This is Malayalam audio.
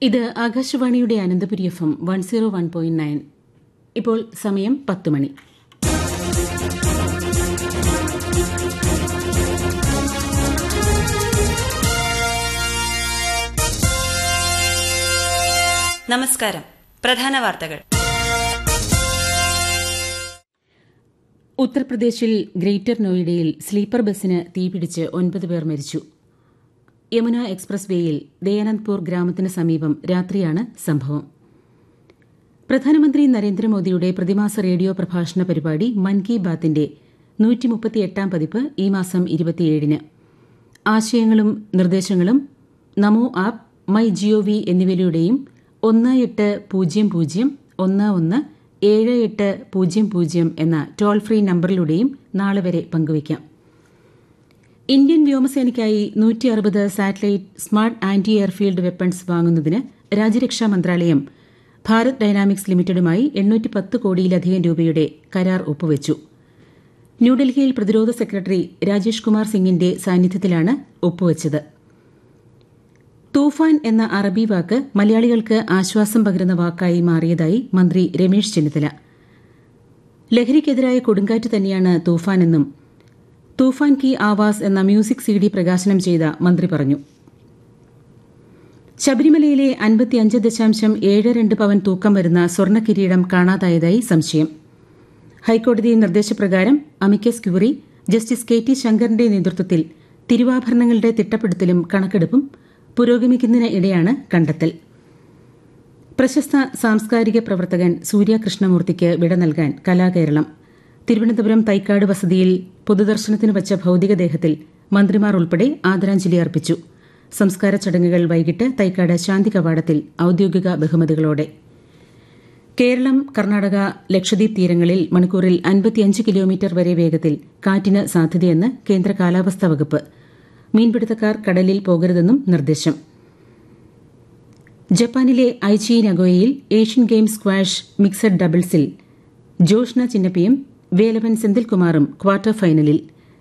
ഇത് ആകാശവാണിയുടെ Ananthapuri F M one zero one point nine ഇപ്പോൾ സമയം പത്ത് മണി നമസ്കാരം പ്രധാന വാർത്തകൾ ഉത്തർപ്രദേശിൽ ഗ്രേറ്റർ നോയിഡയിൽ സ്ലീപ്പർ ബസ്സിന് തീപിടിച്ച് ഒൻപത് പേർ മരിച്ചു യമുന എക്സ്പ്രസ് വേയിൽ ദയാനന്ദ്പൂർ ഗ്രാമത്തിന് സമീപം രാത്രിയാണ് സംഭവം പ്രധാനമന്ത്രി നരേന്ദ്രമോദിയുടെ പ്രതിമാസ റേഡിയോ പ്രഭാഷണ പരിപാടി മൻ കി ബാത്തിന്റെ നൂറ്റിമുപ്പത്തിയെട്ടാം പതിപ്പ് ഈ മാസം ഇരുപത്തിയേഴിന് ആശയങ്ങളും നിർദ്ദേശങ്ങളും നമോ ആപ്പ് മൈ ജിഒവി എന്നിവയിലൂടെയും ഒന്ന് എട്ട് പൂജ്യം പൂജ്യം ഒന്ന് ഒന്ന് ഏഴ് എട്ട് പൂജ്യം പൂജ്യം എന്ന ടോൾ ഫ്രീ നമ്പറിലൂടെയും നാളെ വരെ പങ്കുവയ്ക്കാം ഇന്ത്യൻ വ്യോമസേനയ്ക്കായി നൂറ്റി അറുപത് satellite smart anti airfield weapons വാങ്ങുന്നതിന് രാജ്യരക്ഷാ മന്ത്രാലയം ഭാരത് ഡൈനാമിക്സ് ലിമിറ്റഡുമായി എണ്ണൂറ്റി പത്ത് കോടിയിലധികം രൂപയുടെ കരാർ ഒപ്പുവച്ചു ന്യൂഡൽഹിയിൽ പ്രതിരോധ സെക്രട്ടറി രാജേഷ് കുമാർ സിംഗിന്റെ സാന്നിധ്യത്തിലാണ് ഒപ്പുവച്ചത് തൂഫാൻ എന്ന അറബി വാക്ക് മലയാളികൾക്ക് ആശ്വാസം പകരുന്ന വാക്കായി മാറിയതായി മന്ത്രി രമേശ് ചെന്നിത്തല ലഹരിക്കെതിരായ കൊടുങ്കാറ്റ് തന്നെയാണ് തൂഫാനെന്നും തൂഫാൻ കി ആവാസ് എന്ന മ്യൂസിക് സി ഡി പ്രകാശനം ചെയ്ത മന്ത്രി പറഞ്ഞു ശബരിമലയിലെ അൻപത്തിയഞ്ച് ദശാംശം ഏഴ് രണ്ട് പവൻ തൂക്കം വരുന്ന സ്വർണ്ണ കിരീടം കാണാതായതായി സംശയം ഹൈക്കോടതി നിർദ്ദേശപ്രകാരം amicus curiae justice K T ശങ്കറിന്റെ നേതൃത്വത്തിൽ തിരുവാഭരണങ്ങളുടെ തിട്ടപ്പെടുത്തലും കണക്കെടുപ്പും പുരോഗമിക്കുന്നതിനിടെയാണ് കണ്ടെത്തൽ പ്രശസ്ത സാംസ്കാരിക പ്രവർത്തകൻ സൂര്യ കൃഷ്ണമൂർത്തിക്ക് വിട നൽകാൻ കലാകേരളം തിരുവനന്തപുരം തൈക്കാട് വസതിയിൽ പൊതുദർശനത്തിന് വച്ച ഭൌതികദേഹത്തിൽ മന്ത്രിമാർ ഉൾപ്പെടെ ആദരാഞ്ജലി അർപ്പിച്ചു സംസ്കാര ചടങ്ങുകൾ വൈകിട്ട് തൈക്കാട് ശാന്തി കവാടത്തിൽ ഔദ്യോഗിക ബഹുമതികളോടെ കേരളം കർണാടക ലക്ഷദ്വീപ് തീരങ്ങളിൽ മണിക്കൂറിൽ അൻപത്തിയഞ്ച് കിലോമീറ്റർ വരെ വേഗത്തിൽ കാറ്റിന് സാധ്യതയെന്ന് കേന്ദ്ര കാലാവസ്ഥാ വകുപ്പ് മീൻപിടുത്തക്കാർ കടലിൽ പോകരുതെന്നും നിർദ്ദേശം ജപ്പാനിലെ ഐച്ചി നഗോയയിൽ ഏഷ്യൻ ഗെയിംസ് സ്ക്വാഷ് മിക്സഡ് ഡബിൾസിൽ ജോഷ്ന ചിന്നപ്പിയും വേലവൻ സെന്തിൽകുമാറും ക്വാർട്ടർ ഫൈനലിൽ